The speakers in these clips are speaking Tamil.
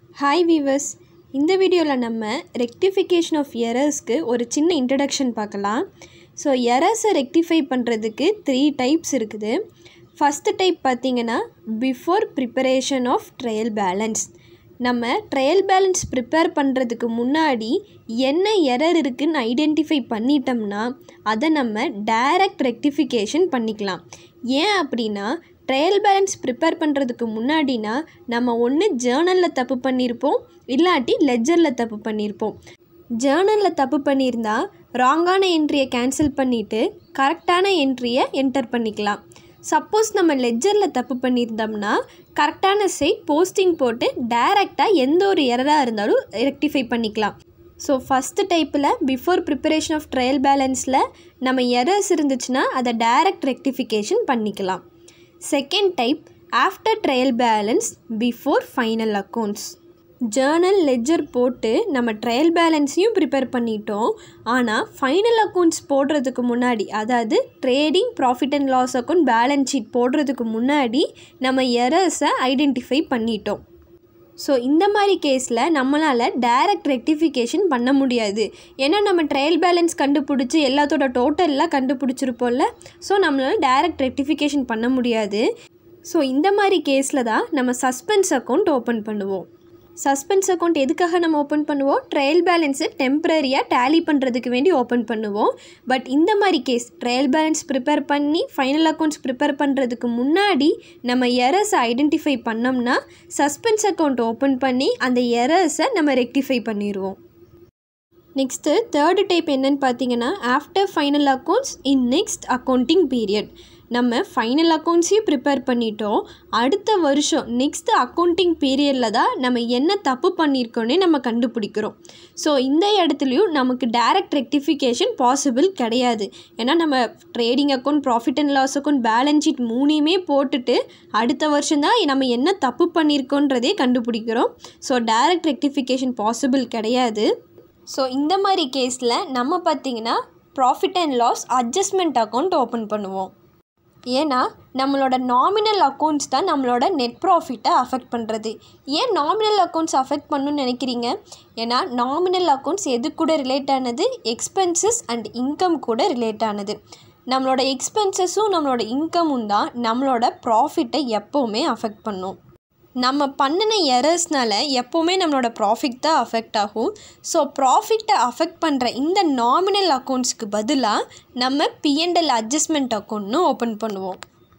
ஹாய் வீவர்ஸ் இந்த வீடியோவில் நம்ம ரெக்டிஃபிகேஷன் ஆஃப் எரர்ஸ்க்கு ஒரு சின்ன இன்ட்ரடக்ஷன் பார்க்கலாம் ஸோ எரர்ஸை ரெக்டிஃபை பண்ணுறதுக்கு த்ரீ டைப்ஸ் இருக்குது ஃபஸ்ட்டு டைப் பார்த்தீங்கன்னா before preparation of trial balance நம்ம ட்ரையல் பேலன்ஸ் ப்ரிப்பேர் பண்ணுறதுக்கு முன்னாடி என்ன எரர் இருக்குன்னு ஐடென்டிஃபை பண்ணிட்டோம்னா அதை நம்ம டைரக்ட் ரெக்டிஃபிகேஷன் பண்ணிக்கலாம் ஏன் அப்படின்னா ட்ரையல் பேலன்ஸ் ப்ரிப்பேர் பண்ணுறதுக்கு முன்னாடினா நம்ம ஒன்று ஜேர்னலில் தப்பு பண்ணியிருப்போம் இல்லாட்டி லெஜரில் தப்பு பண்ணியிருப்போம் ஜேர்னலில் தப்பு பண்ணியிருந்தா ராங்கான என்ட்ரியை கேன்சல் பண்ணிவிட்டு கரெக்டான என்ட்ரியை என்டர் பண்ணிக்கலாம் சப்போஸ் நம்ம லெஜரில் தப்பு பண்ணியிருந்தோம்னா கரெக்டான சைட் போஸ்டிங் போட்டு டைரெக்டாக எந்த ஒரு எரராக இருந்தாலும் ரெக்டிஃபை பண்ணிக்கலாம் ஸோ ஃபஸ்ட்டு டைப்பில் பிஃபோர் ப்ரிப்பரேஷன் ஆஃப் ட்ரையல் பேலன்ஸில் நம்ம எரர்ஸ் இருந்துச்சுன்னா அதை டைரக்ட் ரெக்டிஃபிகேஷன் பண்ணிக்கலாம் second type after trial balance before final accounts journal ledger போட்டு நம்ம ட்ரையல் பேலன்ஸையும் ப்ரிப்பேர் பண்ணிட்டோம் ஆனால் ஃபைனல் அக்கௌண்ட்ஸ் போடுறதுக்கு முன்னாடி அதாவது trading profit and loss account balance sheet போடுறதுக்கு முன்னாடி நம்ம எரர்ஸை ஐடென்டிஃபை பண்ணிட்டோம் ஸோ இந்த மாதிரி கேஸில் நம்மளால் டைரக்ட் ரெக்டிஃபிகேஷன் பண்ண முடியாது ஏன்னா நம்ம ட்ரையல் பேலன்ஸ் கண்டுபிடிச்சி எல்லாத்தோட டோட்டல்லாம் கண்டுபிடிச்சிருப்போம்ல ஸோ நம்மளால் டைரக்ட் ரெக்டிஃபிகேஷன் பண்ண முடியாது ஸோ இந்த மாதிரி கேஸில் தான் நம்ம சஸ்பென்ஸ் அக்கௌண்ட் ஓப்பன் பண்ணுவோம் சஸ்பென்ஸ் அக்கௌண்ட் எதுக்காக நம்ம ஓப்பன் பண்ணுவோம் ட்ரையல் பேலன்ஸை டெம்ப்ரரியாக டேலி பண்ணுறதுக்கு வேண்டி ஓப்பன் பண்ணுவோம் பட் இந்த மாதிரி கேஸ் ட்ரையல் பேலன்ஸ் ப்ரிப்பேர் பண்ணி ஃபைனல் அக்கௌண்ட்ஸ் ப்ரிப்பேர் பண்ணுறதுக்கு முன்னாடி நம்ம எரர்ஸை ஐடென்டிஃபை பண்ணோம்னா சஸ்பென்ஸ் அக்கௌண்ட் ஓப்பன் பண்ணி அந்த எரர்ஸை நம்ம ரெக்டிஃபை பண்ணிடுவோம் நெக்ஸ்ட்டு தேர்டு டைப் என்னன்னு பார்த்தீங்கன்னா after final accounts in next accounting period நம்ம ஃபைனல் அக்கௌண்ட்ஸையும் ப்ரிப்பேர் பண்ணிட்டோம் அடுத்த வருஷம் நெக்ஸ்ட் அக்கௌண்டிங் பீரியடில் தான் நம்ம என்ன தப்பு பண்ணியிருக்கோன்னே நம்ம கண்டுபிடிக்கிறோம் ஸோ இந்த இடத்துலையும் நமக்கு டைரக்ட் ரெக்டிஃபிகேஷன் பாசிபிள் கிடையாது ஏன்னா நம்ம trading account profit and loss account balance sheet மூணையுமே போட்டுட்டு அடுத்த வருஷம் தான் நம்ம என்ன தப்பு பண்ணியிருக்கோன்றதே கண்டுபிடிக்கிறோம் ஸோ டைரக்ட் ரெக்டிஃபிகேஷன் பாசிபிள் கிடையாது ஸோ இந்த மாதிரி கேஸில் நம்ம பார்த்திங்கன்னா profit and loss adjustment account open பண்ணுவோம் ஏன்னா நம்மளோட நாமினல் அக்கௌண்ட்ஸ் தான் நம்மளோட நெட் ப்ராஃபிட்டை அஃபெக்ட் பண்ணுறது ஏன் நாமினல் அக்கௌண்ட்ஸ் அஃபெக்ட் பண்ணணும்னு நினைக்கிறீங்க ஏன்னா நாமினல் அக்கௌண்ட்ஸ் எது கூட ரிலேட் ஆனது எக்ஸ்பென்சஸ் அண்ட் இன்கம் கூட ரிலேட் ஆனது நம்மளோட எக்ஸ்பென்சஸும் நம்மளோட இன்கமும் தான் நம்மளோட ப்ராஃபிட்டை எப்போவுமே அஃபெக்ட் பண்ணும் நம்ம பண்ணின எரர்ஸ்னால எப்போவுமே நம்மளோட ப்ராஃபிட் தான் அஃபெக்ட் ஆகும் ஸோ ப்ராஃபிட்டை அஃபெக்ட் பண்ணுற இந்த நாமினல் அக்கௌண்ட்ஸ்க்கு பதிலாக நம்ம பிஎன்எல் அட்ஜஸ்ட்மெண்ட் அக்கௌண்ட்னு ஓப்பன் பண்ணுவோம்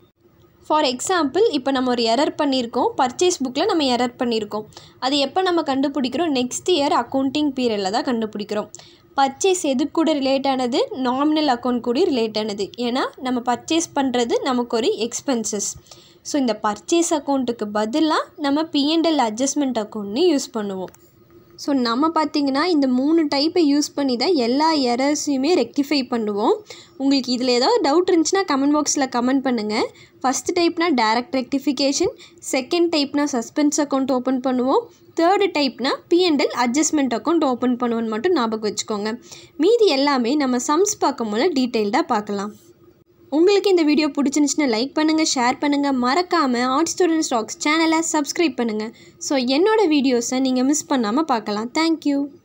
ஃபார் எக்ஸாம்பிள் இப்போ நம்ம ஒரு எரர் பண்ணியிருக்கோம் பர்ச்சேஸ் புக்கில் நம்ம எரர் பண்ணியிருக்கோம் அது எப்போ நம்ம கண்டுபிடிக்கிறோம் நெக்ஸ்ட் இயர் அக்கௌண்டிங் பீரியடில் தான் கண்டுபிடிக்கிறோம் பர்ச்சேஸ் எது கூட ரிலேட் ஆனது நாமினல் அக்கௌண்ட் கூட ரிலேட் ஆனது ஏன்னா நம்ம பர்ச்சேஸ் பண்ணுறது நமக்கு ஒரு எக்ஸ்பென்சஸ் ஸோ இந்த பர்ச்சேஸ் அக்கௌண்ட்டுக்கு பதிலாக நம்ம பிஎன்எல் அட்ஜஸ்ட்மெண்ட் அக்கௌண்ட்னு யூஸ் பண்ணுவோம் ஸோ நம்ம பார்த்திங்கன்னா இந்த மூணு டைப்பை யூஸ் பண்ணி தான் எல்லா எரர்ஸையுமே ரெக்டிஃபை பண்ணுவோம் உங்களுக்கு இதில் ஏதாவது டவுட் இருந்துச்சுன்னா கமெண்ட் பாக்ஸில் கமெண்ட் பண்ணுங்கள் ஃபஸ்ட் டைப்னா டேரக்ட் ரெக்டிஃபிகேஷன் செகண்ட் டைப்னா சஸ்பென்ஸ் அக்கௌண்ட் ஓப்பன் பண்ணுவோம் தேர்டு டைப்னா பிஎன்எல் அட்ஜஸ்ட்மெண்ட் அக்கௌண்ட் ஓப்பன் பண்ணுவோன்னு மட்டும் ஞாபகம் வச்சுக்கோங்க மீதி எல்லாமே நம்ம சம்ஸ் பார்க்கும்போது டீட்டெயில்டாக பார்க்கலாம் உங்களுக்கு இந்த வீடியோ பிடிச்சிருந்துச்சுன்னா லைக் பண்ணுங்கள் ஷேர் பண்ணுங்கள் மறக்காமல் ஆர்ட் ஸ்டூடெண்ட் ஸ்டாக்ஸ் சேனலை சப்ஸ்கிரைப் பண்ணுங்கள் ஸோ என்னோடய வீடியோஸை நீங்கள் மிஸ் பண்ணாமல் பார்க்கலாம் தேங்க்யூ